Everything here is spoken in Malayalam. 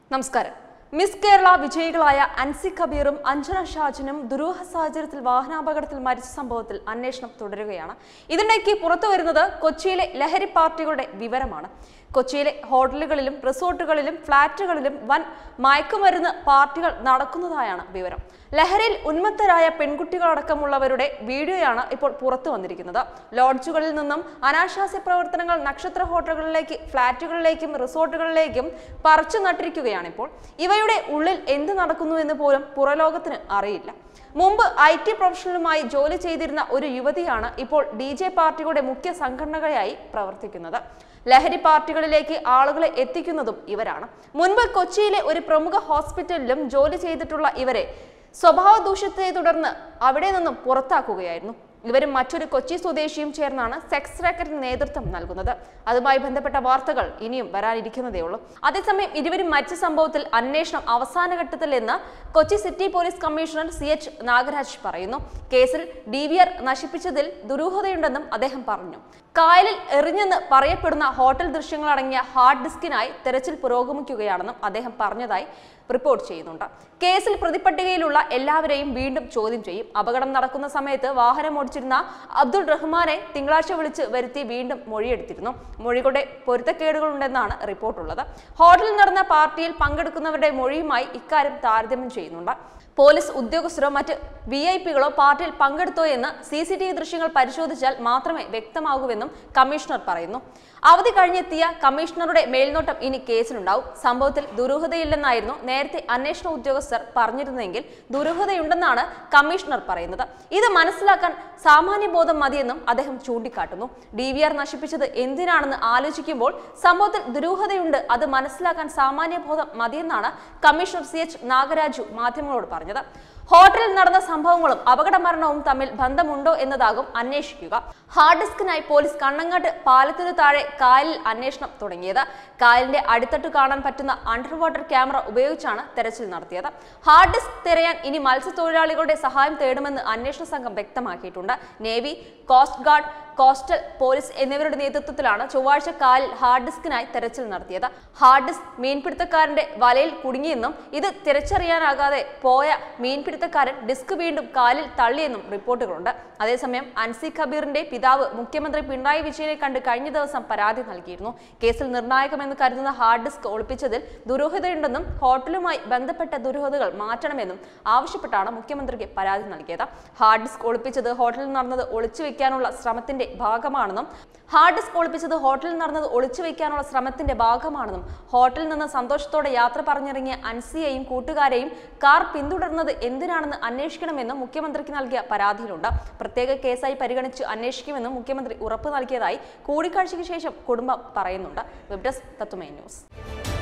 നമസ്കാരം മിസ് കേരള വിജയികളായ അൻസി കബീറും അഞ്ജന ഷാജിനും ദുരൂഹ സാഹചര്യത്തിൽ വാഹനാപകടത്തിൽ മരിച്ച സംഭവത്തിൽ അന്വേഷണം തുടരുകയാണ് ഇതിനിടയ്ക്ക് പുറത്തു വരുന്നത് കൊച്ചിയിലെ ലഹരി പാർട്ടികളുടെ വിവരമാണ് കൊച്ചിയിലെ ഹോട്ടലുകളിലും റിസോർട്ടുകളിലും ഫ്ളാറ്റുകളിലും വൻ മയക്കുമരുന്ന് പാർട്ടികൾ നടക്കുന്നതായാണ് വിവരം ലഹരിയിൽ ഉന്മത്തരായ പെൺകുട്ടികളടക്കമുള്ളവരുടെ വീഡിയോയാണ് ഇപ്പോൾ പുറത്തു വന്നിരിക്കുന്നത് ലോഡ്ജുകളിൽ നിന്നും അനാശാസ്യ പ്രവർത്തനങ്ങൾ നക്ഷത്ര ഹോട്ടലുകളിലേക്ക് ഫ്ളാറ്റുകളിലേക്കും റിസോർട്ടുകളിലേക്കും പറിച്ചു നട്ടിരിക്കുകയാണ് ഇപ്പോൾ ഇവയുടെ ഉള്ളിൽ എന്ത് നടക്കുന്നു എന്ന് പോലും പുറലോകത്തിന് അറിയില്ല മുമ്പ് ഐ ടി പ്രൊഫഷണലുമായി ജോലി ചെയ്തിരുന്ന ഒരു യുവതിയാണ് ഇപ്പോൾ ഡി ജെ പാർട്ടികളുടെ മുഖ്യ സംഘടനകളായി പ്രവർത്തിക്കുന്നത് ലഹരി പാർട്ടികളിലേക്ക് ആളുകളെ എത്തിക്കുന്നതും ഇവരാണ് മുൻപ് കൊച്ചിയിലെ ഒരു പ്രമുഖ ഹോസ്പിറ്റലിലും ജോലി ചെയ്തിട്ടുള്ള ഇവരെ സ്വഭാവ ദൂഷ്യത്തെ തുടർന്ന് അവിടെ നിന്നും പുറത്താക്കുകയായിരുന്നു ഇവരും മറ്റൊരു കൊച്ചി സ്വദേശിയും ചേർന്നാണ് സെക്സ് റാക്കറ്റിന് നേതൃത്വം നൽകുന്നത് അതുമായി ബന്ധപ്പെട്ട വാർത്തകൾ ഇനിയും വരാനിരിക്കുന്നതേ ഉള്ളൂ അതേസമയം ഇരുവരും മരിച്ച സംഭവത്തിൽ അന്വേഷണം അവസാന ഘട്ടത്തിൽ എന്ന് Kochi city police commissioner C H Nagaraj പറയുന്നു കേസിൽ ഡി വി ആർ നശിപ്പിച്ചതിൽ ദുരൂഹതയുണ്ടെന്നും അദ്ദേഹം പറഞ്ഞു കായലിൽ എറിഞ്ഞെന്ന് പറയപ്പെടുന്ന ഹോട്ടൽ ദൃശ്യങ്ങളടങ്ങിയ ഹാർഡ് ഡിസ്കിനായി തെരച്ചിൽ പുരോഗമിക്കുകയാണെന്നും അദ്ദേഹം പറഞ്ഞതായി റിപ്പോർട്ട് ചെയ്യുന്നുണ്ട് കേസിൽ പ്രതിപട്ടികയിലുള്ള എല്ലാവരെയും വീണ്ടും ചോദ്യം ചെയ്യും അപകടം നടക്കുന്ന സമയത്ത് വാഹനം ഓടിച്ചിരുന്ന അബ്ദുൾ റഹ്മാനെ തിങ്കളാഴ്ച വിളിച്ച് വരുത്തി വീണ്ടും മൊഴിയെടുത്തിരുന്നു മൊഴികളുടെ പൊരുത്തക്കേടുകളുണ്ടെന്നാണ് റിപ്പോർട്ടുള്ളത് ഹോട്ടലിൽ നടന്ന പാർട്ടിയിൽ പങ്കെടുക്കുന്നവരുടെ മൊഴിയുമായി ഇക്കാര്യം താരതമ്യം ചെയ്യുന്നുണ്ട് പോലീസ് ഉദ്യോഗസ്ഥരോ മറ്റ് വി ഐ പികളോ പാർട്ടിയിൽ പങ്കെടുത്തോ എന്ന് സി സി ടി വി ദൃശ്യങ്ങൾ പരിശോധിച്ചാൽ മാത്രമേ വ്യക്തമാകൂവെന്നും കമ്മീഷണർ പറയുന്നു അവധി കഴിഞ്ഞെത്തിയ കമ്മീഷണറുടെ മേൽനോട്ടം ഇനി കേസിലുണ്ടാവും സംഭവത്തിൽ ദുരൂഹതയില്ലെന്നായിരുന്നു നേരത്തെ അന്വേഷണ ഉദ്യോഗസ്ഥർ പറഞ്ഞിരുന്നെങ്കിൽ ദുരൂഹതയുണ്ടെന്നാണ് കമ്മീഷണർ പറയുന്നത് ഇത് മനസ്സിലാക്കാൻ സാമാന്യബോധം മതിയെന്നും അദ്ദേഹം ചൂണ്ടിക്കാട്ടുന്നു ഡി വി ആർ നശിപ്പിച്ചത് എന്തിനാണെന്ന് ആലോചിക്കുമ്പോൾ സംഭവത്തിൽ ദുരൂഹതയുണ്ട് അത് മനസ്സിലാക്കാൻ സാമാന്യബോധം മതിയെന്നാണ് കമ്മീഷണർ സി എച്ച് നാഗരാജു മാധ്യമങ്ങളോട് പറഞ്ഞത് ഹോട്ടലിൽ നടന്ന സംഭവങ്ങളും അപകട മരണവും തമ്മിൽ ബന്ധമുണ്ടോ എന്നതാകും അന്വേഷിക്കുക ഹാർഡ് ഡിസ്കിനായി പോലീസ് കണ്ണങ്ങാട്ട് പാലത്തിനു താഴെ കായലിൽ അന്വേഷണം തുടങ്ങിയത് കായലിന്റെ അടിത്തട്ട് കാണാൻ പറ്റുന്ന അണ്ടർ വാട്ടർ ക്യാമറ ഉപയോഗിച്ചാണ് തെരച്ചിൽ നടത്തിയത് ഹാർഡ് ഡിസ്ക് തിരയാൻ ഇനി മത്സ്യത്തൊഴിലാളികളുടെ സഹായം തേടുമെന്ന് അന്വേഷണ സംഘം വ്യക്തമാക്കിയിട്ടുണ്ട് navy coast guard coastal police എന്നിവരുടെ നേതൃത്വത്തിലാണ് ചൊവ്വാഴ്ച കായലിൽ ഹാർഡ് ഡിസ്കിനായി തെരച്ചിൽ നടത്തിയത് ഹാർഡ് ഡിസ്ക് മീൻപിടുത്തക്കാരന്റെ വലയിൽ കുടുങ്ങിയെന്നും ഇത് തിരിച്ചറിയാനാകാതെ പോയ മീൻപിടുത്തക്കാരൻ ഡിസ്ക് വീണ്ടും കാലിൽ തള്ളിയെന്നും റിപ്പോർട്ടുകളുണ്ട് അതേസമയം അൻസി ഖബീറിന്റെ പിതാവ് മുഖ്യമന്ത്രി പിണറായി വിജയനെ കണ്ട് കഴിഞ്ഞ ദിവസം പരാതി നൽകിയിരുന്നു കേസിൽ നിർണായകമെന്ന് കരുതുന്ന ഹാർഡ് ഡിസ്ക് ഒളിപ്പിച്ചതിൽ ദുരൂഹതയുണ്ടെന്നും ഹോട്ടലുമായി ബന്ധപ്പെട്ട ദുരൂഹതകൾ മാറ്റണമെന്നും ആവശ്യപ്പെട്ടാണ് മുഖ്യമന്ത്രിക്ക് പരാതി നൽകിയത് ഹാർഡ് ഡിസ്ക് ഒളിപ്പിച്ചത് ഹോട്ടലിൽ നടന്നത് ഒളിച്ചു വെക്കാനുള്ള ശ്രമത്തിന്റെ ഭാഗമാണെന്നും ഹാർഡ് ഡിസ്ക് ഒളിപ്പിച്ചത് ഹോട്ടലിൽ നടന്നത് ഒളിച്ചു വെക്കാനുള്ള ശ്രമത്തിന്റെ ഭാഗമാണെന്നും ഹോട്ടലിൽ നിന്ന് സന്തോഷത്തോടെ യാത്ര പറഞ്ഞിറങ്ങിയ അൻസിയെയും കൂട്ടുകാരെയും കാർ പിന്തുടർന്നത് എന്തിനാണെന്ന് അന്വേഷിക്കണമെന്നും മുഖ്യമന്ത്രിക്ക് നൽകിയ പരാതിയിലുണ്ട് പ്രത്യേക കേസായി പരിഗണിച്ച് അന്വേഷിക്കുമെന്നും മുഖ്യമന്ത്രി ഉറപ്പ് നൽകിയതായി കൂടിക്കാഴ്ചയ്ക്ക് ശേഷം കുടുംബം പറയുന്നുണ്ട് വെബ് ഡെസ്ക് തത്തുമൈ ന്യൂസ്